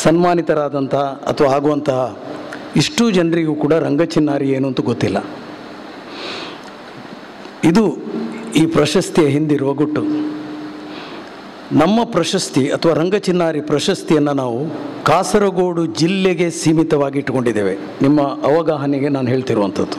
ಸನ್ಮಾನಿತರಾದಂತಹ ಅಥವಾ ಆಗುವಂತಹ ಇಷ್ಟೂ ಜನರಿಗೂ ಕೂಡ ರಂಗಚಿನ್ನಾರಿ ಏನು ಅಂತ ಗೊತ್ತಿಲ್ಲ ಇದು ಈ ಪ್ರಶಸ್ತಿಯ ಹಿಂದಿರುವ ಗುಟ್ಟು ನಮ್ಮ ಪ್ರಶಸ್ತಿ ಅಥವಾ ರಂಗಚಿನ್ನಾರಿ ಪ್ರಶಸ್ತಿಯನ್ನು ನಾವು ಕಾಸರಗೋಡು ಜಿಲ್ಲೆಗೆ ಸೀಮಿತವಾಗಿ ಇಟ್ಟುಕೊಂಡಿದ್ದೇವೆ ನಿಮ್ಮ ಅವಗಾಹನೆಗೆ ನಾನು ಹೇಳ್ತಿರುವಂಥದ್ದು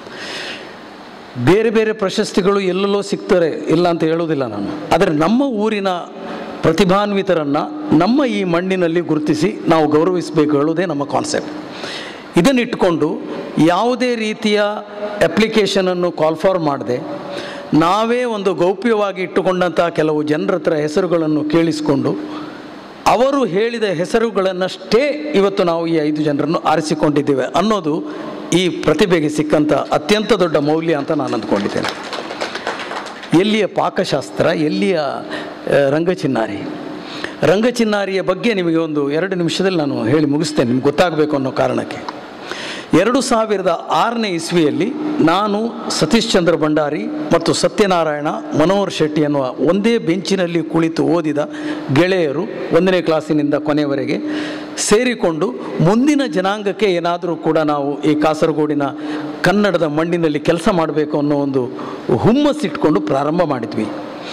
ಬೇರೆ ಬೇರೆ ಪ್ರಶಸ್ತಿಗಳು ಎಲ್ಲೆಲ್ಲೋ ಸಿಗ್ತಾರೆ ಇಲ್ಲ ಅಂತ ಹೇಳೋದಿಲ್ಲ ನಾನು ಆದರೆ ನಮ್ಮ ಊರಿನ ಪ್ರತಿಭಾನ್ವಿತರನ್ನು ನಮ್ಮ ಈ ಮಣ್ಣಿನಲ್ಲಿ ಗುರುತಿಸಿ ನಾವು ಗೌರವಿಸಬೇಕು ಹೇಳೋದೇ ನಮ್ಮ ಕಾನ್ಸೆಪ್ಟ್ ಇದನ್ನಿಟ್ಕೊಂಡು ಯಾವುದೇ ರೀತಿಯ ಅಪ್ಲಿಕೇಶನನ್ನು ಕಾಲ್ ಫಾರ್ ಮಾಡದೆ ನಾವೇ ಒಂದು ಗೌಪ್ಯವಾಗಿ ಇಟ್ಟುಕೊಂಡಂಥ ಕೆಲವು ಜನರ ಹತ್ರ ಹೆಸರುಗಳನ್ನು ಕೇಳಿಸಿಕೊಂಡು ಅವರು ಹೇಳಿದ ಹೆಸರುಗಳನ್ನಷ್ಟೇ ಇವತ್ತು ನಾವು ಈ ಐದು ಜನರನ್ನು ಆರಿಸಿಕೊಂಡಿದ್ದೇವೆ ಅನ್ನೋದು ಈ ಪ್ರತಿಭೆಗೆ ಸಿಕ್ಕಂಥ ಅತ್ಯಂತ ದೊಡ್ಡ ಮೌಲ್ಯ ಅಂತ ನಾನು ಅಂದ್ಕೊಂಡಿದ್ದೇನೆ ಎಲ್ಲಿಯ ಪಾಕಶಾಸ್ತ್ರ ಎಲ್ಲಿಯ ಆ, ರಂಗಚಿನ್ನಾರಿ ರಂಗಚಿನ್ನಾರಿಯ ಬಗ್ಗೆ ನಿಮಗೆ ಒಂದು ಎರಡು ನಿಮಿಷದಲ್ಲಿ ನಾನು ಹೇಳಿ ಮುಗಿಸ್ತೇನೆ ನಿಮ್ಗೆ ಗೊತ್ತಾಗಬೇಕು ಅನ್ನೋ ಕಾರಣಕ್ಕೆ ಎರಡು ಸಾವಿರದ ಆರನೇ ಇಸ್ವಿಯಲ್ಲಿ ನಾನು ಸತೀಶ್ ಚಂದ್ರ ಭಂಡಾರಿ ಮತ್ತು ಸತ್ಯನಾರಾಯಣ ಮನೋಹರ್ ಶೆಟ್ಟಿ ಎನ್ನುವ ಒಂದೇ ಬೆಂಚಿನಲ್ಲಿ ಕುಳಿತು ಓದಿದ ಗೆಳೆಯರು ಒಂದನೇ ಕ್ಲಾಸಿನಿಂದ ಕೊನೆಯವರೆಗೆ ಸೇರಿಕೊಂಡು ಮುಂದಿನ ಜನಾಂಗಕ್ಕೆ ಏನಾದರೂ ಕೂಡ ನಾವು ಈ ಕಾಸರಗೋಡಿನ ಕನ್ನಡದ ಮಣ್ಣಿನಲ್ಲಿ ಕೆಲಸ ಮಾಡಬೇಕು ಅನ್ನೋ ಒಂದು ಹುಮ್ಮಸ್ಸಿಟ್ಕೊಂಡು ಪ್ರಾರಂಭ ಮಾಡಿದ್ವಿ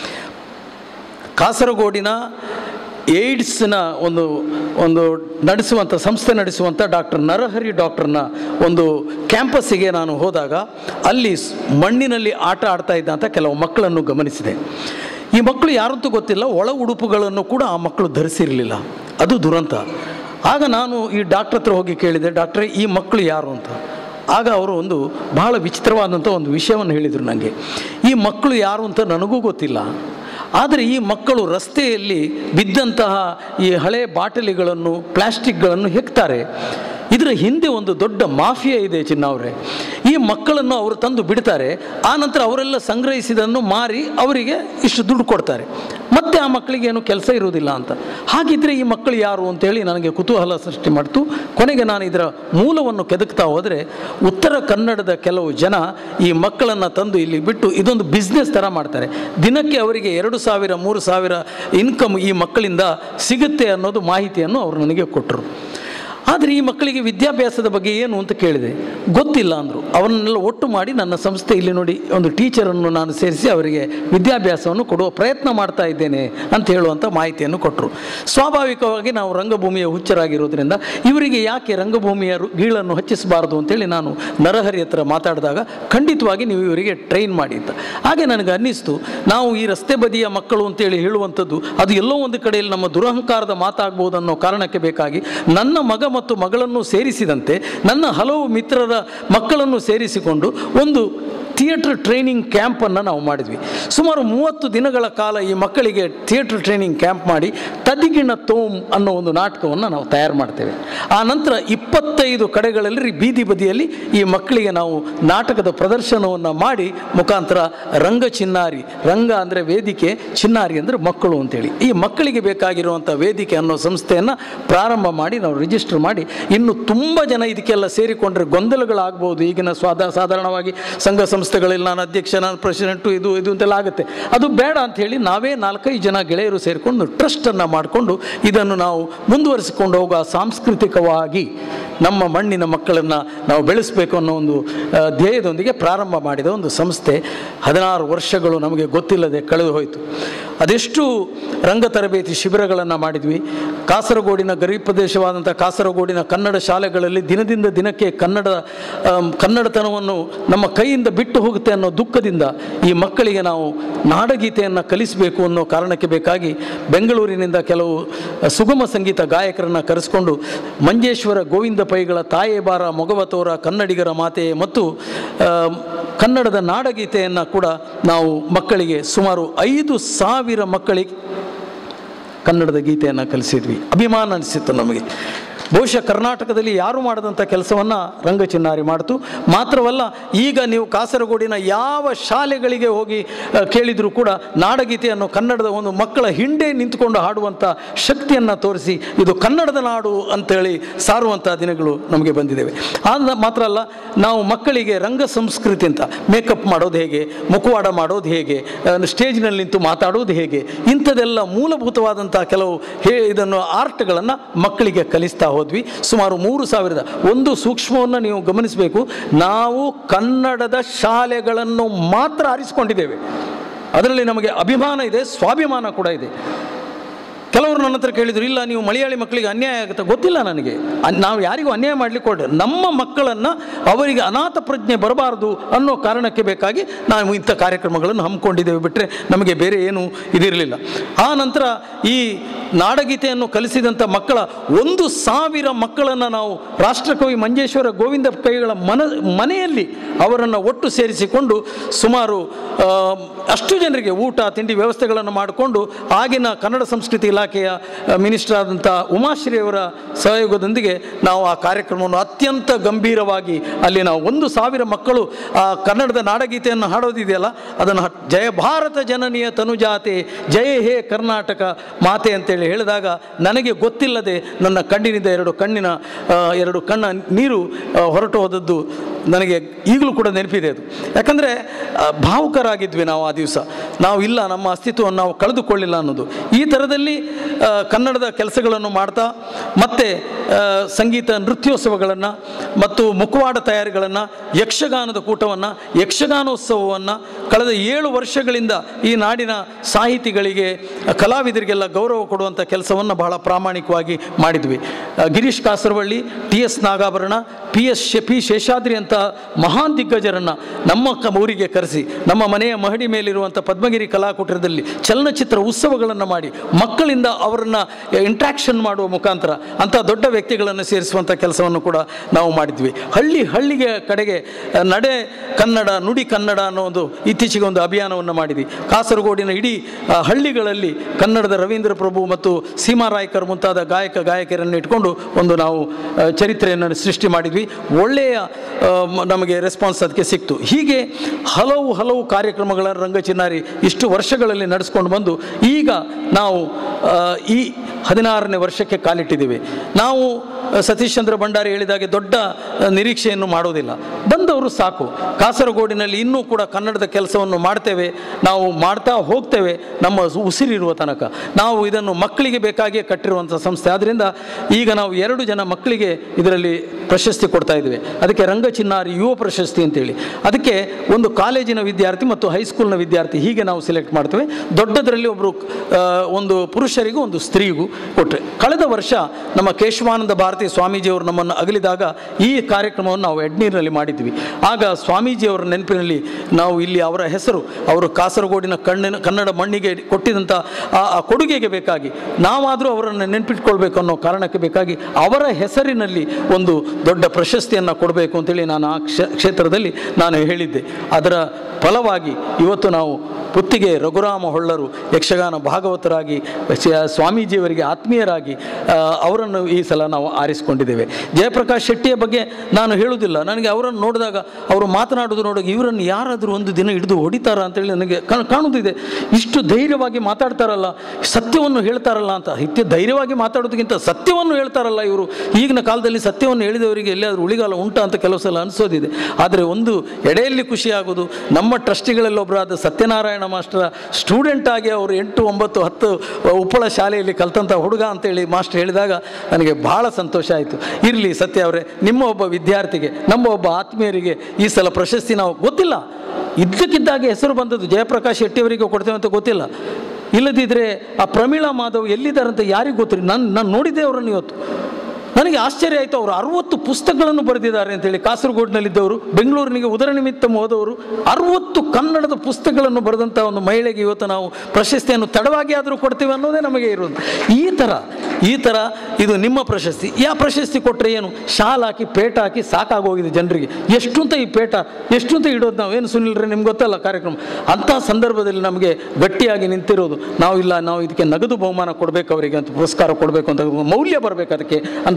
ಕಾಸರಗೋಡಿನ ಏಡ್ಸ್ನ ಒಂದು ಒಂದು ನಡೆಸುವಂಥ ಸಂಸ್ಥೆ ನಡೆಸುವಂಥ ಡಾಕ್ಟರ್ ನರಹರಿ ಡಾಕ್ಟರ್ನ ಒಂದು ಕ್ಯಾಂಪಸ್ಸಿಗೆ ನಾನು ಹೋದಾಗ ಅಲ್ಲಿ ಸ್- ಮಣ್ಣಿನಲ್ಲಿ ಆಟ ಆಡ್ತಾ ಇದ್ದಂಥ ಕೆಲವು ಮಕ್ಕಳನ್ನು ಗಮನಿಸಿದೆ ಈ ಮಕ್ಕಳು ಯಾರಂತೂ ಗೊತ್ತಿಲ್ಲ ಒಳ ಉಡುಪುಗಳನ್ನು ಕೂಡ ಆ ಮಕ್ಕಳು ಧರಿಸಿರಲಿಲ್ಲ ಅದು ದುರಂತ ಆಗ ನಾನು ಈ ಡಾಕ್ಟ್ರ್ ಹತ್ರ ಹೋಗಿ ಕೇಳಿದೆ ಡಾಕ್ಟ್ರೇ ಈ ಮಕ್ಕಳು ಯಾರು ಅಂತ ಆಗ ಅವರು ಒಂದು ಬಹಳ ವಿಚಿತ್ರವಾದಂಥ ಒಂದು ವಿಷಯವನ್ನು ಹೇಳಿದರು ನನಗೆ ಈ ಮಕ್ಕಳು ಯಾರು ಅಂತ ನನಗೂ ಗೊತ್ತಿಲ್ಲ ಆದರೆ ಈ ಮಕ್ಕಳು ರಸ್ತೆಯಲ್ಲಿ ಬಿದ್ದಂತಹ ಈ ಹಳೆ ಬಾಟಲಿಗಳನ್ನು ಪ್ಲಾಸ್ಟಿಕ್ಗಳನ್ನು ಹೆಕ್ತಾರೆ ಇದರ ಹಿಂದೆ ಒಂದು ದೊಡ್ಡ ಮಾಫಿಯಾ ಇದೆ ಚಿನ್ನವರೇ ಈ ಮಕ್ಕಳನ್ನು ಅವರು ತಂದು ಬಿಡ್ತಾರೆ ಆ ನಂತರ ಅವರೆಲ್ಲ ಸಂಗ್ರಹಿಸಿದನ್ನು ಮಾರಿ ಅವರಿಗೆ ಇಷ್ಟು ದುಡ್ಡು ಕೊಡ್ತಾರೆ ಮತ್ತೆ ಆ ಮಕ್ಕಳಿಗೆ ಏನು ಕೆಲಸ ಇರುವುದಿಲ್ಲ ಅಂತ ಹಾಗಿದ್ರೆ ಈ ಮಕ್ಕಳು ಯಾರು ಅಂತೇಳಿ ನನಗೆ ಕುತೂಹಲ ಸೃಷ್ಟಿ ಮಾಡ್ತು ಕೊನೆಗೆ ನಾನು ಇದರ ಮೂಲವನ್ನು ಕೆದಕ್ತಾ ಹೋದರೆ ಉತ್ತರ ಕನ್ನಡದ ಕೆಲವು ಜನ ಈ ಮಕ್ಕಳನ್ನು ತಂದು ಇಲ್ಲಿ ಬಿಟ್ಟು ಇದೊಂದು ಬಿಸ್ನೆಸ್ ಥರ ಮಾಡ್ತಾರೆ ದಿನಕ್ಕೆ ಅವರಿಗೆ ಎರಡು ಸಾವಿರ ಮೂರು ಸಾವಿರ ಇನ್ಕಮ್ ಈ ಮಕ್ಕಳಿಂದ ಸಿಗುತ್ತೆ ಅನ್ನೋದು ಮಾಹಿತಿಯನ್ನು ಅವರು ನನಗೆ ಕೊಟ್ಟರು ಆದರೆ ಈ ಮಕ್ಕಳಿಗೆ ವಿದ್ಯಾಭ್ಯಾಸದ ಬಗ್ಗೆ ಏನು ಅಂತ ಕೇಳಿದೆ ಗೊತ್ತಿಲ್ಲ ಅಂದರು ಅವರನ್ನೆಲ್ಲ ಒಟ್ಟು ಮಾಡಿ ನನ್ನ ಸಂಸ್ಥೆ ಇಲ್ಲಿ ನೋಡಿ ಒಂದು ಟೀಚರನ್ನು ನಾನು ಸೇರಿಸಿ ಅವರಿಗೆ ವಿದ್ಯಾಭ್ಯಾಸವನ್ನು ಕೊಡುವ ಪ್ರಯತ್ನ ಮಾಡ್ತಾ ಇದ್ದೇನೆ ಅಂತ ಹೇಳುವಂಥ ಮಾಹಿತಿಯನ್ನು ಕೊಟ್ಟರು ಸ್ವಾಭಾವಿಕವಾಗಿ ನಾವು ರಂಗಭೂಮಿಯ ಹುಚ್ಚರಾಗಿರೋದ್ರಿಂದ ಇವರಿಗೆ ಯಾಕೆ ರಂಗಭೂಮಿಯ ರು- ಗೀಳನ್ನು ಹಚ್ಚಿಸಬಾರದು ಅಂತೇಳಿ ನಾನು ನರಹರಿ ಹತ್ರ ಮಾತಾಡಿದಾಗ ಖಂಡಿತವಾಗಿ ನೀವು ಇವರಿಗೆ ಟ್ರೈನ್ ಮಾಡಿ ಅಂತ ಹಾಗೆ ನನಗೆ ಅನ್ನಿಸ್ತು ನಾವು ಈ ರಸ್ತೆ ಬದಿಯ ಮಕ್ಕಳು ಅಂತೇಳಿ ಹೇಳುವಂಥದ್ದು ಅದು ಎಲ್ಲೋ ಒಂದು ಕಡೆಯಲ್ಲಿ ನಮ್ಮ ದುರಹಂಕಾರದ ಮಾತಾಗ್ಬೋದು ಅನ್ನೋ ಕಾರಣಕ್ಕೆ ಬೇಕಾಗಿ ನನ್ನ ಮಗ ಮತ್ತು ಮಗಳನ್ನು ಸೇರಿಸಿದಂತೆ ನನ್ನ ಹಲವು ಮಿತ್ರರ ಮಕ್ಕಳನ್ನು ಸೇರಿಸಿಕೊಂಡು ಒಂದು ಥಿಯೇಟ್ರ್ ಟ್ರೈನಿಂಗ್ ಕ್ಯಾಂಪನ್ನು ನಾವು ಮಾಡಿದ್ವಿ ಸುಮಾರು ಮೂವತ್ತು ದಿನಗಳ ಕಾಲ ಈ ಮಕ್ಕಳಿಗೆ ಥಿಯೇಟ್ರ್ ಟ್ರೈನಿಂಗ್ ಕ್ಯಾಂಪ್ ಮಾಡಿ ತದಿಗಿಣ ತೋಮ್ ಅನ್ನೋ ಒಂದು ನಾಟಕವನ್ನು ನಾವು ತಯಾರು ಮಾಡ್ತೇವೆ ಆ ನಂತರ ಇಪ್ಪತ್ತೈದು ಕಡೆಗಳಲ್ಲಿ ಬೀದಿ ಬದಿಯಲ್ಲಿ ಈ ಮಕ್ಕಳಿಗೆ ನಾವು ನಾಟಕದ ಪ್ರದರ್ಶನವನ್ನು ಮಾಡಿ ಮುಖಾಂತರ ರಂಗ ಚಿನ್ನಾರಿ ರಂಗ ಅಂದರೆ ವೇದಿಕೆ ಚಿನ್ನಾರಿ ಅಂದರೆ ಮಕ್ಕಳು ಅಂತೇಳಿ ಈ ಮಕ್ಕಳಿಗೆ ಬೇಕಾಗಿರುವಂಥ ವೇದಿಕೆ ಅನ್ನೋ ಸಂಸ್ಥೆಯನ್ನು ಪ್ರಾರಂಭ ಮಾಡಿ ನಾವು ರಿಜಿಸ್ಟರ್ ಮಾಡಿ ಇನ್ನು ತುಂಬ ಜನ ಇದಕ್ಕೆಲ್ಲ ಸೇರಿಕೊಂಡ್ರೆ ಗೊಂದಲಗಳಾಗ್ಬೋದು ಈಗಿನ ಸ್ವಾದ ಸಾಧಾರಣವಾಗಿ ಸಂಘ ಸಂಸ್ಥೆಗಳಲ್ಲಿ ನಾನು ಅಧ್ಯಕ್ಷ ನಾನು ಪ್ರೆಸಿಡೆಂಟು ಇದು ಇದು ಅಂತೆಲ್ಲ ಆಗುತ್ತೆ ಅದು ಬೇಡ ಅಂತ ಹೇಳಿ ನಾವೇ ನಾಲ್ಕೈದು ಜನ ಗೆಳೆಯರು ಸೇರಿಕೊಂಡು ಟ್ರಸ್ಟನ್ನು ಮಾಡಿಕೊಂಡು ಇದನ್ನು ನಾವು ಮುಂದುವರಿಸಿಕೊಂಡು ಹೋಗುವ ಸಾಂಸ್ಕೃತಿಕವಾಗಿ ನಮ್ಮ ಮಣ್ಣಿನ ಮಕ್ಕಳನ್ನು ನಾವು ಬೆಳೆಸಬೇಕು ಅನ್ನೋ ಒಂದು ಆ, ಧ್ಯೇಯದೊಂದಿಗೆ ಪ್ರಾರಂಭ ಮಾಡಿದ ಒಂದು ಸಂಸ್ಥೆ ಹದಿನಾರು ವರ್ಷಗಳು ನಮಗೆ ಗೊತ್ತಿಲ್ಲದೆ ಕಳೆದು ಹೋಯಿತು ಅದೆಷ್ಟು ರಂಗ ತರಬೇತಿ ಶಿಬಿರಗಳನ್ನು ಮಾಡಿದ್ವಿ ಕಾಸರಗೋಡಿನ ಗರೀಬ್ ಪ್ರದೇಶವಾದಂಥ ಕಾಸರಗೋಡಿನ ಕನ್ನಡ ಶಾಲೆಗಳಲ್ಲಿ ದಿನದಿಂದ ದಿನಕ್ಕೆ ಕನ್ನಡ ಆಮ್, ಕನ್ನಡತನವನ್ನು ನಮ್ಮ ಕೈಯಿಂದ ಬಿಟ್ಟು ಹೋಗುತ್ತೆ ಅನ್ನೋ ದುಃಖದಿಂದ ಈ ಮಕ್ಕಳಿಗೆ ನಾವು ನಾಡಗೀತೆಯನ್ನು ಕಲಿಸಬೇಕು ಅನ್ನೋ ಕಾರಣಕ್ಕೆ ಬೇಕಾಗಿ ಬೆಂಗಳೂರಿನಿಂದ ಕೆಲವು ಅ, ಸುಗಮ ಸಂಗೀತ ಗಾಯಕರನ್ನು ಕರೆಸ್ಕೊಂಡು ಮಂಜೇಶ್ವರ ಗೋವಿಂದ ಪೈಗಳ ತಾಯೇ ಬಾರ ಮೊಗವತೋರ ಕನ್ನಡಿಗರ ಮಾತೆ ಮತ್ತು ಆಮ್, ಕನ್ನಡದ ನಾಡಗೀತೆಯನ್ನು ಕೂಡ ನಾವು ಮಕ್ಕಳಿಗೆ ಸುಮಾರು ಐದು ಸಾವಿರ ಮಕ್ಕಳಿಗೆ ಕನ್ನಡದ ಗೀತೆಯನ್ನು ಕಲಿಸಿದ್ವಿ ಅಭಿಮಾನ ಅನಿಸಿತ್ತು ನಮಗೆ ಬಹುಶಃ ಕರ್ನಾಟಕದಲ್ಲಿ ಯಾರು ಮಾಡದಂಥ ಕೆಲಸವನ್ನು ರಂಗಚಿನ್ನಾರಿ ಮಾಡ್ತು ಮಾತ್ರವಲ್ಲ ಈಗ ನೀವು ಕಾಸರಗೋಡಿನ ಯಾವ ಶಾಲೆಗಳಿಗೆ ಹೋಗಿ ಆ, ಕೇಳಿದರೂ ಕೂಡ ನಾಡಗೀತೆಯನ್ನು ಕನ್ನಡದ ಒಂದು ಮಕ್ಕಳ ಹಿಂಡೆ ನಿಂತುಕೊಂಡು ಹಾಡುವಂಥ ಶಕ್ತಿಯನ್ನು ತೋರಿಸಿ ಇದು ಕನ್ನಡದ ನಾಡು ಅಂತೇಳಿ ಸಾರುವಂಥ ದಿನಗಳು ನಮಗೆ ಬಂದಿದ್ದೇವೆ ಆದ ಮಾತ್ರ ಅಲ್ಲ ನಾವು ಮಕ್ಕಳಿಗೆ ರಂಗ ಸಂಸ್ಕೃತಿ ಅಂತ ಮೇಕಪ್ ಮಾಡೋದು ಹೇಗೆ ಮುಖವಾಡ ಮಾಡೋದು ಹೇಗೆ ಆ, ಸ್ಟೇಜ್ನಲ್ಲಿ ನಿಂತು ಮಾತಾಡೋದು ಹೇಗೆ ಇಂಥದ್ದೆಲ್ಲ ಮೂಲಭೂತವಾದಂಥ ಕೆಲವು ಹೇ ಇದನ್ನು ಆರ್ಟ್ಗಳನ್ನು ಮಕ್ಕಳಿಗೆ ಕಲಿಸ್ತಾ ಹೋದ್ವಿ ಸುಮಾರು ಮೂರು ಸಾವಿರದ ಒಂದು ಸೂಕ್ಷ್ಮವನ್ನು ನೀವು ಗಮನಿಸಬೇಕು ನಾವು ಕನ್ನಡದ ಶಾಲೆಗಳನ್ನು ಮಾತ್ರ ಆರಿಸಿಕೊಂಡಿದ್ದೇವೆ ಅದರಲ್ಲಿ ನಮಗೆ ಅಭಿಮಾನ ಇದೆ ಸ್ವಾಭಿಮಾನ ಕೂಡ ಇದೆ ಕೆಲವರು ನನ್ನ ಹತ್ರ ಕೇಳಿದ್ರು ಇಲ್ಲ ನೀವು ಮಲಯಾಳಿ ಮಕ್ಕಳಿಗೆ ಅನ್ಯಾಯ ಆಗುತ್ತೆ ಗೊತ್ತಿಲ್ಲ ನನಗೆ ಅನ್- ನಾವು ಯಾರಿಗೂ ಅನ್ಯಾಯ ಮಾಡಲಿಕ್ಕೆ ಹೊರಟೆ ನಮ್ಮ ಮಕ್ಕಳನ್ನು ಅವರಿಗೆ ಅನಾಥ ಪ್ರಜ್ಞೆ ಬರಬಾರದು ಅನ್ನೋ ಕಾರಣಕ್ಕೆ ಬೇಕಾಗಿ ನಾವು ಇಂಥ ಕಾರ್ಯಕ್ರಮಗಳನ್ನು ಹಮ್ಮಿಕೊಂಡಿದ್ದೇವೆ ಬಿಟ್ಟರೆ ನಮಗೆ ಬೇರೆ ಏನು ಇದಿರಲಿಲ್ಲ ಆ ನಂತರ ಈ ನಾಡಗೀತೆಯನ್ನು ಕಲಿಸಿದಂಥ ಮಕ್ಕಳ ಒಂದು ಸಾವಿರ ಮಕ್ಕಳನ್ನು ನಾವು ರಾಷ್ಟ್ರಕವಿ ಮಂಜೇಶ್ವರ ಗೋವಿಂದ ಕೈಗಳ ಮನ ಮನೆಯಲ್ಲಿ ಅವರನ್ನು ಒಟ್ಟು ಸೇರಿಸಿಕೊಂಡು ಸುಮಾರು ಆ, ಅಷ್ಟು ಜನರಿಗೆ ಊಟ ತಿಂಡಿ ವ್ಯವಸ್ಥೆಗಳನ್ನು ಮಾಡಿಕೊಂಡು ಆಗಿನ ಕನ್ನಡ ಸಂಸ್ಕೃತಿ ಇಲಾಖೆಯ ಆ, ಮಿನಿಸ್ಟರ್ ಆದಂಥ ಉಮಾಶ್ರೀ ಅವರ ಸಹಯೋಗದೊಂದಿಗೆ ನಾವು ಆ ಕಾರ್ಯಕ್ರಮವನ್ನು ಅತ್ಯಂತ ಗಂಭೀರವಾಗಿ ಅಲ್ಲಿ ನಾವು ಒಂದು ಸಾವಿರ ಮಕ್ಕಳು ಆ ಕನ್ನಡದ ನಾಡಗೀತೆಯನ್ನು ಹಾಡೋದಿದೆಯಲ್ಲ ಅದನ್ನು ಹ- ಜಯ ಭಾರತ ಜನನಿಯ ತನುಜಾತೆ ಜಯ ಹೇ ಕರ್ನಾಟಕ ಮಾತೆ ಅಂತೇಳಿ ಹೇಳಿದಾಗ ನನಗೆ ಗೊತ್ತಿಲ್ಲದೆ ನನ್ನ ಕಣ್ಣಿನಿಂದ ಎರಡು ಕಣ್ಣಿನ ಆ, ಎರಡು ಕಣ್ಣ ನೀರು ಆ, ಹೊರಟು ಹೋದದ್ದು ನನಗೆ ಈಗಲೂ ಕೂಡ ನೆನಪಿದೆ ಅದು ಯಾಕಂದರೆ ಭಾವುಕರಾಗಿದ್ವಿ ನಾವು ಆ ದಿವಸ ನಾವು ಇಲ್ಲ ನಮ್ಮ ಅಸ್ತಿತ್ವವನ್ನು ನಾವು ಕಳೆದುಕೊಳ್ಳಿಲ್ಲ ಅನ್ನೋದು ಈ ಥರದಲ್ಲಿ ಆ, ಕನ್ನಡದ ಕೆಲಸಗಳನ್ನು ಮಾಡ್ತಾ ಮತ್ತೆ ಆ, ಸಂಗೀತ ನೃತ್ಯೋತ್ಸವಗಳನ್ನು ಮತ್ತು ಮುಖವಾಡ ತಯಾರಿಗಳನ್ನು ಯಕ್ಷಗಾನದ ಕೂಟವನ್ನು ಯಕ್ಷಗಾನೋತ್ಸವವನ್ನು ಕಳೆದ ಏಳು ವರ್ಷಗಳಿಂದ ಈ ನಾಡಿನ ಸಾಹಿತಿಗಳಿಗೆ ಕಲಾವಿದರಿಗೆಲ್ಲ ಗೌರವ ಕೊಡುವಂಥ ಕೆಲಸವನ್ನು ಬಹಳ ಪ್ರಾಮಾಣಿಕವಾಗಿ ಮಾಡಿದ್ವಿ ಆ, Girish Kasaravalli T S Nagabharana P S ಶೆ ಪಿ ಶೇಷಾದ್ರಿ ಅಂತ ಮಹಾನ್ ದಿಗ್ಗಜರನ್ನು ನಮ್ಮ ಕ ಊರಿಗೆ ಕರೆಸಿ ನಮ್ಮ ಮನೆಯ ಮಹಡಿ ಮೇಲಿರುವಂಥ ಪದ್ಮಗಿರಿ ಕಲಾಕುಟೀರದಲ್ಲಿ ಚಲನಚಿತ್ರ ಉತ್ಸವಗಳನ್ನು ಮಾಡಿ ಮಕ್ಕಳಿಂದ ಅವರನ್ನು ಇಂಟ್ರಾಕ್ಷನ್ ಮಾಡುವ ಮುಖಾಂತರ ಅಂಥ ದೊಡ್ಡ ವ್ಯಕ್ತಿಗಳನ್ನು ಸೇರಿಸುವಂಥ ಕೆಲಸವನ್ನು ಕೂಡ ನಾವು ಮಾಡಿದ್ವಿ ಹಳ್ಳಿ ಹಳ್ಳಿಗೆ ಕಡೆಗೆ ಆ, ನಡೆ ಕನ್ನಡ ನುಡಿ ಕನ್ನಡ ಅನ್ನೋ ಒಂದು ಇತ್ತೀಚೆಗೆ ಒಂದು ಅಭಿಯಾನವನ್ನು ಮಾಡಿದ್ವಿ ಕಾಸರಗೋಡಿನ ಇಡೀ ಆ, ಹಳ್ಳಿಗಳಲ್ಲಿ ಕನ್ನಡದ ರವೀಂದ್ರ ಪ್ರಭು ಮತ್ತು ಸೀಮಾ ರಾಯ್ಕರ್ ಮುಂತಾದ ಗಾಯಕ ಗಾಯಕಿಯರನ್ನು ಇಟ್ಕೊಂಡು ಒಂದು ನಾವು ಆ, ಚರಿತ್ರೆಯನ್ನು ಸೃಷ್ಟಿ ಮಾಡಿದ್ವಿ ಒಳ್ಳೆಯ ಆ, ಮ- ನಮಗೆ ರೆಸ್ಪಾನ್ಸ್ ಅದಕ್ಕೆ ಸಿಕ್ತು ಹೀಗೆ ಹಲವು ಹಲವು ಕಾರ್ಯಕ್ರಮಗಳ ರಂಗಚಿನ್ನಾರಿ ಇಷ್ಟು ವರ್ಷಗಳಲ್ಲಿ ನಡೆಸ್ಕೊಂಡು ಬಂದು ಈಗ ನಾವು ಆ, ಈ ಹದಿನಾರನೇ ವರ್ಷಕ್ಕೆ ಕಾಲಿಟ್ಟಿದ್ದೀವಿ ನಾವು ಆ, ಸತೀಶ್ ಚಂದ್ರ ಭಂಡಾರಿ ಹೇಳಿದಾಗೆ ದೊಡ್ಡ ಆ, ನಿರೀಕ್ಷೆಯನ್ನು ಮಾಡೋದಿಲ್ಲ ಬಂದವರು ಸಾಕು ಕಾಸರಗೋಡಿನಲ್ಲಿ ಇನ್ನೂ ಕೂಡ ಕನ್ನಡದ ಕೆಲಸವನ್ನು ಮಾಡ್ತೇವೆ ನಾವು ಮಾಡ್ತಾ ಹೋಗ್ತೇವೆ ನಮ್ಮ ಉ- ಉಸಿರಿರುವ ತನಕ ನಾವು ಇದನ್ನು ಮಕ್ಕಳಿಗೆ ಬೇಕಾಗಿಯೇ ಕಟ್ಟಿರುವಂಥ ಸಂಸ್ಥೆ ಆದ್ದರಿಂದ ಈಗ ನಾವು ಎರಡು ಜನ ಮಕ್ಕಳಿಗೆ ಇದರಲ್ಲಿ ಪ್ರಶಸ್ತಿ ಕೊಡ್ತಾ ಇದ್ದೇವೆ ಅದಕ್ಕೆ ರಂಗಚಿನ್ನಾರಿ ಯುವ ಪ್ರಶಸ್ತಿ ಅಂತೇಳಿ ಅದಕ್ಕೆ ಒಂದು ಕಾಲೇಜಿನ ವಿದ್ಯಾರ್ಥಿ ಮತ್ತು ಹೈಸ್ಕೂಲ್ನ ವಿದ್ಯಾರ್ಥಿ ಹೀಗೆ ನಾವು ಸೆಲೆಕ್ಟ್ ಮಾಡ್ತೇವೆ ದೊಡ್ಡದರಲ್ಲಿ ಒಬ್ಬರು ಒಂದು ಪುರುಷರಿಗೂ ಒಂದು ಸ್ತ್ರೀಗೂ ಕೊಟ್ಟರೆ ಕಳೆದ ವರ್ಷ ನಮ್ಮ ಕೇಶವಾನಂದ ಭಾರತಿ ಸ್ವಾಮೀಜಿಯವರು ನಮ್ಮನ್ನು ಅಗಲಿದಾಗ ಈ ಕಾರ್ಯಕ್ರಮವನ್ನು ನಾವು ಎಡ್ನೀರಿನಲ್ಲಿ ಮಾಡಿದ್ವಿ ಆಗ ಸ್ವಾಮೀಜಿಯವರ ನೆನಪಿನಲ್ಲಿ ನಾವು ಇಲ್ಲಿ ಅವರ ಹೆಸರು ಅವರು ಕಾಸರಗೋಡಿನ ಕಣ್ಣಿನ ಕನ್ನಡ ಮಣ್ಣಿಗೆ ಕೊಟ್ಟಿದ್ದಂಥ ಆ ಆ ಕೊಡುಗೆಗೆ ಬೇಕಾಗಿ ನಾವಾದರೂ ಅವರನ್ನು ನೆನಪಿಟ್ಕೊಳ್ಬೇಕು ಅನ್ನೋ ಕಾರಣಕ್ಕೆ ಬೇಕಾಗಿ ಅವರ ಹೆಸರಿನಲ್ಲಿ ಒಂದು ದೊಡ್ಡ ಪ್ರಶಸ್ತಿಯನ್ನು ಕೊಡಬೇಕು ಅಂತೇಳಿ ನಾನು ಆ ಕ್ಷ ಕ್ಷೇತ್ರದಲ್ಲಿ ನಾನು ಹೇಳಿದ್ದೆ ಅದರ ಫಲವಾಗಿ ಇವತ್ತು ನಾವು ಪುತ್ತಿಗೆ ರಘುರಾಮ ಹೊಳ್ಳರು ಯಕ್ಷಗಾನ ಭಾಗವತರಾಗಿ ಶ- ಸ್ವಾಮೀಜಿಯವರಿಗೆ ಆತ್ಮೀಯರಾಗಿ ಆ, ಅವರನ್ನು ಈ ಸಲ ನಾವು ಆರಿಸಿಕೊಂಡಿದ್ದೇವೆ ಜಯಪ್ರಕಾಶ್ ಶೆಟ್ಟಿಯ ಬಗ್ಗೆ ನಾನು ಹೇಳುವುದಿಲ್ಲ ನನಗೆ ಅವರನ್ನು ನೋಡಿದಾಗ ಅವರು ಮಾತನಾಡೋದು ನೋಡಿದಾಗ ಇವರನ್ನು ಯಾರಾದರೂ ಒಂದು ದಿನ ಹಿಡಿದು ಹೊಡಿತಾರ ಅಂತೇಳಿ ನನಗೆ ಕಾ- ಕಾಣುವುದಿದೆ ಇಷ್ಟು ಧೈರ್ಯವಾಗಿ ಮಾತಾಡ್ತಾರಲ್ಲ ಸತ್ಯವನ್ನು ಹೇಳ್ತಾರಲ್ಲ ಅಂತ ಇತ್ಯ ಧೈರ್ಯವಾಗಿ ಮಾತಾಡೋದಕ್ಕಿಂತ ಸತ್ಯವನ್ನು ಹೇಳ್ತಾರಲ್ಲ ಇವರು ಈಗಿನ ಕಾಲದಲ್ಲಿ ಸತ್ಯವನ್ನು ಹೇಳಿದವರಿಗೆ ಎಲ್ಲಿಯಾದರೂ ಉಳಿಗಾಲ ಉಂಟಾ ಅಂತ ಕೆಲವು ಸಲ ಅನಿಸೋದಿದೆ ಆದರೆ ಒಂದು ಎಡೆಯಲ್ಲಿ ಖುಷಿಯಾಗೋದು ನಮ್ಮ ಟ್ರಸ್ಟಿಗಳಲ್ಲಿ ಒಬ್ಬರಾದ ಸತ್ಯನಾರಾಯಣ ಮಾಸ್ಟರ ಸ್ಟೂಡೆಂಟ್ ಆಗಿ ಅವರು ಎಂಟು ಒಂಬತ್ತು ಹತ್ತು ಉಪ್ಪಳ ಶಾಲೆಯಲ್ಲಿ ಕಲ್ತಂಥ ಹುಡುಗ ಅಂತೇಳಿ ಮಾಸ್ಟರ್ ಹೇಳಿದಾಗ ನನಗೆ ಬಹಳ ಸಂತೋಷ ಆಯಿತು ಇರಲಿ ಸತ್ಯ ಅವರೇ ನಿಮ್ಮ ಒಬ್ಬ ವಿದ್ಯಾರ್ಥಿಗೆ ನಮ್ಮ ಒಬ್ಬ ಆತ್ಮೀಯರಿಗೆ ಈ ಸಲ ಪ್ರಶಸ್ತಿ ನಾವು ಗೊತ್ತಿಲ್ಲ ಇದ್ದಕ್ಕಿದ್ದಾಗೆ ಹೆಸರು ಬಂದದ್ದು ಜಯಪ್ರಕಾಶ್ ಶೆಟ್ಟಿಯವರಿಗೆ ಕೊಡ್ತೇವೆ ಅಂತ ಗೊತ್ತಿಲ್ಲ ಇಲ್ಲದಿದ್ದರೆ ಆ ಪ್ರಮೀಳಾ ಮಾಧವ್ ಎಲ್ಲಿದ್ದಾರಂತ ಯಾರಿಗೂ ಗೊತ್ತಿಲ್ಲ ನಾನು ನಾನು ನೋಡಿದ್ದೆ ಅವರನ್ನು ಇವತ್ತು ನನಗೆ ಆಶ್ಚರ್ಯ ಆಯಿತು ಅವರು ಅರುವತ್ತು ಪುಸ್ತಕಗಳನ್ನು ಬರೆದಿದ್ದಾರೆ ಅಂತೇಳಿ ಕಾಸರಗೋಡಿನಲ್ಲಿದ್ದವರು ಬೆಂಗಳೂರಿನಿಗೆ ಉದರ ನಿಮಿತ್ತ ಹೋದವರು ಅರುವತ್ತು ಕನ್ನಡದ ಪುಸ್ತಕಗಳನ್ನು ಬರೆದಂಥ ಒಂದು ಮಹಿಳೆಗೆ ಇವತ್ತು ನಾವು ಪ್ರಶಸ್ತಿಯನ್ನು ತಡವಾಗಿ ಆದರೂ ಕೊಡ್ತೀವಿ ಅನ್ನೋದೇ ನಮಗೆ ಇರೋದು ಈ ಥರ ಈ ಥರ ಇದು ನಿಮ್ಮ ಪ್ರಶಸ್ತಿ ಯಾವ ಪ್ರಶಸ್ತಿ ಕೊಟ್ಟರೆ ಏನು ಶಾಲ್ ಹಾಕಿ ಪೇಟ ಹಾಕಿ ಸಾಕಾಗೋಗಿದೆ ಜನರಿಗೆ ಎಷ್ಟು ಅಂತ ಈ ಪೇಟ ಎಷ್ಟು ಅಂತ ಇಡೋದು ನಾವು ಏನು ಸುನಿಲ್ರಿ ನಿಮ್ಗೆ ಗೊತ್ತಲ್ಲ ಕಾರ್ಯಕ್ರಮ ಅಂಥ ಸಂದರ್ಭದಲ್ಲಿ ನಮಗೆ ಗಟ್ಟಿಯಾಗಿ ನಿಂತಿರೋದು ನಾವು ಇಲ್ಲ ನಾವು ಇದಕ್ಕೆ ನಗದು ಬಹುಮಾನ ಕೊಡಬೇಕು ಅವರಿಗೆ ಅಂತ ಪುರಸ್ಕಾರ ಕೊಡಬೇಕು ಅಂತ ಮೌಲ್ಯ ಬರಬೇಕು ಅದಕ್ಕೆ ಅಂತ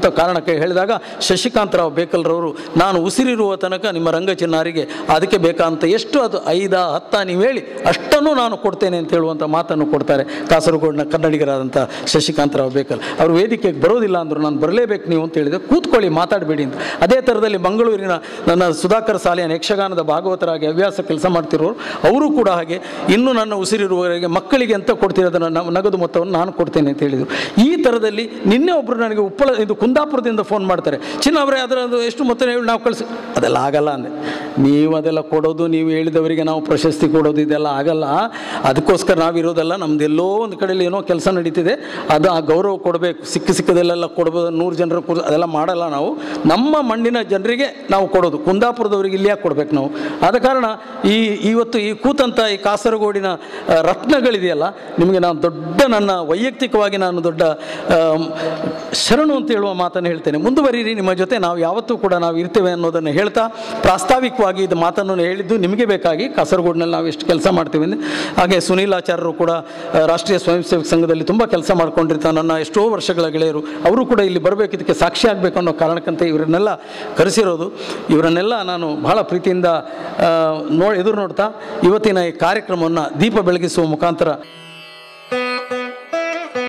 ಅಂತ ಕಾರಣಕ್ಕೆ ಹೇಳಿದಾಗ ಶಶಿಕಾಂತರಾವ್ ಬೇಕಲ್ರವರು ನಾನು ಉಸಿರಿರುವ ತನಕ ನಿಮ್ಮ ರಂಗಚಿನ್ನಾರಿಗೆ ಅದಕ್ಕೆ ಬೇಕಂತ ಎಷ್ಟು ಅದು ಐದ ಹತ್ತ ನೀವು ಹೇಳಿ ಅಷ್ಟನ್ನು ನಾನು ಕೊಡ್ತೇನೆ ಅಂತ ಹೇಳುವಂಥ ಮಾತನ್ನು ಕೊಡ್ತಾರೆ ಕಾಸರಗೋಡಿನ ಕನ್ನಡಿಗರಾದಂಥ ಶಶಿಕಾಂತರಾವ್ ಬೇಕಲ್ ಅವರು ವೇದಿಕೆಗೆ ಬರೋದಿಲ್ಲ ಅಂದರು ನಾನು ಬರಲೇಬೇಕು ನೀವು ಅಂತ ಹೇಳಿದೆ ಕೂತ್ಕೊಳ್ಳಿ ಮಾತಾಡಬೇಡಿ ಅಂತ ಅದೇ ಥರದಲ್ಲಿ ಮಂಗಳೂರಿನ ನನ್ನ ಸುಧಾಕರ್ ಸಾಲಿಯನ್ ಯಕ್ಷಗಾನದ ಭಾಗವತರಾಗಿ ಹವ್ಯಾಸ ಕೆಲಸ ಮಾಡ್ತಿರೋರು ಅವರು ಕೂಡ ಹಾಗೆ ಇನ್ನು ನನ್ನ ಉಸಿರಿರುವವರೆಗೆ ಮಕ್ಕಳಿಗೆ ಅಂತ ಕೊಡ್ತಿರೋದನ್ನು ನ- ನಗದು ಮೊತ್ತವನ್ನು ನಾನು ಕೊಡ್ತೇನೆ ಅಂತ ಹೇಳಿದರು ಈ ಥರದಲ್ಲಿ ನಿನ್ನೆ ಒಬ್ಬರು ನನಗೆ ಉಪ್ಪಳ ಇದು ಕುಂದಾಪುರದಿಂದ ಫೋನ್ ಮಾಡ್ತಾರೆ ಚಿನ್ನ ಅವರೇ ಅದರದ್ದು ಎಷ್ಟು ಮೊತ್ತ ಹೇಳಿ ನಾವು ಕಳಿಸಿ ಅದೆಲ್ಲ ಆಗಲ್ಲ ಅಂದೆ ನೀವು ಅದೆಲ್ಲ ಕೊಡೋದು ನೀವು ಹೇಳಿದವರಿಗೆ ನಾವು ಪ್ರಶಸ್ತಿ ಕೊಡೋದು ಇದೆಲ್ಲ ಆಗಲ್ಲ ಅದಕ್ಕೋಸ್ಕರ ನಾವಿರೋದಲ್ಲ ನಮ್ದೆಲ್ಲೋ ಒಂದು ಕಡೆಯಲ್ಲಿ ಏನೋ ಕೆಲಸ ನಡೀತಿದೆ ಅದು ಆ ಗೌರವ ಕೊಡಬೇಕು ಸಿಕ್ಕ ಸಿಕ್ಕದಲ್ಲೆಲ್ಲ ಕೊಡ್ಬೋದು ನೂರು ಜನರು ಕೊಡ ಅದೆಲ್ಲ ಮಾಡಲ್ಲ ನಾವು ನಮ್ಮ ಮಣ್ಣಿನ ಜನರಿಗೆ ನಾವು ಕೊಡೋದು ಕುಂದಾಪುರದವರಿಗೆ ಇಲ್ಲಿ ಯಾಕೆ ಕೊಡ್ಬೇಕು ನಾವು ಆದ ಕಾರಣ ಈ ಇವತ್ತು ಈ ಕೂತಂಥ ಈ ಕಾಸರಗೋಡಿನ ಆ, ರತ್ನಗಳಿದೆಯಲ್ಲ ನಿಮಗೆ ನಾನು ದೊಡ್ಡ ನನ್ನ ವೈಯಕ್ತಿಕವಾಗಿ ನಾನು ದೊಡ್ಡ ಆಮ್, ಶರಣು ಅಂತ ಹೇಳುವ ಮಾತನ್ನು ಹೇಳ್ತೇನೆ ಮುಂದುವರಿಯಿರಿ ನಿಮ್ಮ ಜೊತೆ ನಾವು ಯಾವತ್ತೂ ಕೂಡ ನಾವು ಇರ್ತೇವೆ ಅನ್ನೋದನ್ನು ಹೇಳ್ತಾ ಪ್ರಾಸ್ತಾವಿಕವಾಗಿ ಇದು ಮಾತನ್ನು ಹೇಳಿದ್ದು ನಿಮಗೆ ಬೇಕಾಗಿ ಕಾಸರಗೋಡಿನಲ್ಲಿ ನಾವು ಎಷ್ಟು ಕೆಲಸ ಮಾಡ್ತೀವಿ ಅಂದ್ರೆ ಹಾಗೆ ಸುನೀಲ್ ಆಚಾರ್ಯರು ಕೂಡ ಆ, ರಾಷ್ಟ್ರೀಯ ಸ್ವಯಂ ಸೇವಕ ಸಂಘದಲ್ಲಿ ತುಂಬ ಕೆಲಸ ಮಾಡ್ಕೊಂಡಿರ್ತಾರೆ ನನ್ನ ಎಷ್ಟೋ ವರ್ಷಗಳ ಗೆಳೆಯರು ಅವರು ಕೂಡ ಇಲ್ಲಿ ಬರಬೇಕು ಇದಕ್ಕೆ ಸಾಕ್ಷಿ ಆಗಬೇಕು ಅನ್ನೋ ಕಾರಣಕ್ಕಂತ ಇವರನ್ನೆಲ್ಲ ಕರೆಸಿರೋದು ಇವರನ್ನೆಲ್ಲ ನಾನು ಬಹಳ ಪ್ರೀತಿಯಿಂದ ಆ, ನೋ ಎದುರು ನೋಡ್ತಾ ಇವತ್ತಿನ ಈ ಕಾರ್ಯಕ್ರಮವನ್ನು ದೀಪ ಬೆಳಗಿಸುವ ಮುಖಾಂತರ